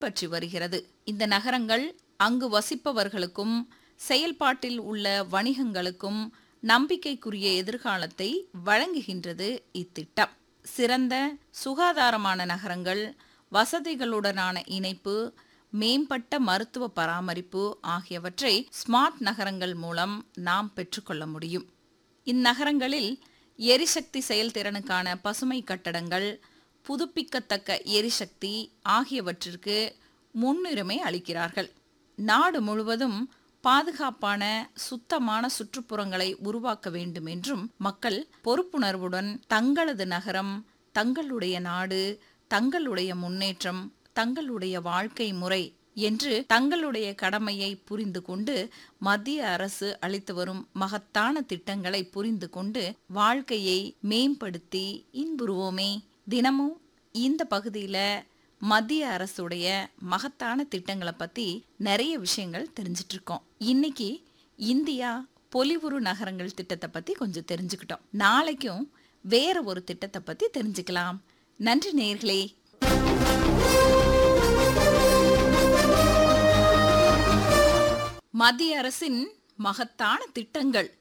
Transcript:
பின்பற்றி வருகிறது இந்த நகரங்கள் அங்கு வசிப்பவர்களுக்கும் செயல்பாட்டில் உள்ள வணிகங்களுக்கும் நம்பிக்கைக்குரிய எதிர்காலத்தை வழங்குகின்றது இத்திட்டம் சிறந்த சுகாதாரமான நகரங்கள் வசதிகளுடனான இணைப்பு மேம்பட்ட மருத்துவ பராமரிப்பு ஆகியவற்றை ஸ்மார்ட் நகரங்கள் மூலம் நாம் பெற்றுக்கொள்ள முடியும் இந்நகரங்களில் எரிசக்தி செயல்திறனுக்கான பசுமை கட்டடங்கள் புதுப்பிக்கத்தக்க எரிசக்தி ஆகியவற்றிற்கு முன்னுரிமை அளிக்கிறார்கள் நாடு முழுவதும் பாதுகாப்பான சுத்தமான சுற்றுப்புறங்களை உருவாக்க வேண்டும் என்றும் மக்கள் பொறுப்புணர்வுடன் தங்களது நகரம் தங்களுடைய நாடு தங்களுடைய முன்னேற்றம் தங்களுடைய வாழ்க்கை முறை என்று தங்களுடைய கடமையை புரிந்து கொண்டு மத்திய அரசு அளித்து வரும் மகத்தான திட்டங்களை புரிந்து கொண்டு வாழ்க்கையை மேம்படுத்தி இன்புறுவோமே தினமும் இந்த பகுதியில மத்திய அரசுடைய மகத்தான திட்டங்களை பத்தி நிறைய விஷயங்கள் தெரிஞ்சிட்டு இருக்கோம் இன்னைக்கு இந்தியா பொலிவுறு நகரங்கள் திட்டத்தை பத்தி கொஞ்சம் தெரிஞ்சுக்கிட்டோம் நாளைக்கும் வேற ஒரு திட்டத்தை பத்தி தெரிஞ்சுக்கலாம் நன்றி நேர்களே மத்திய அரசின் மகத்தான திட்டங்கள்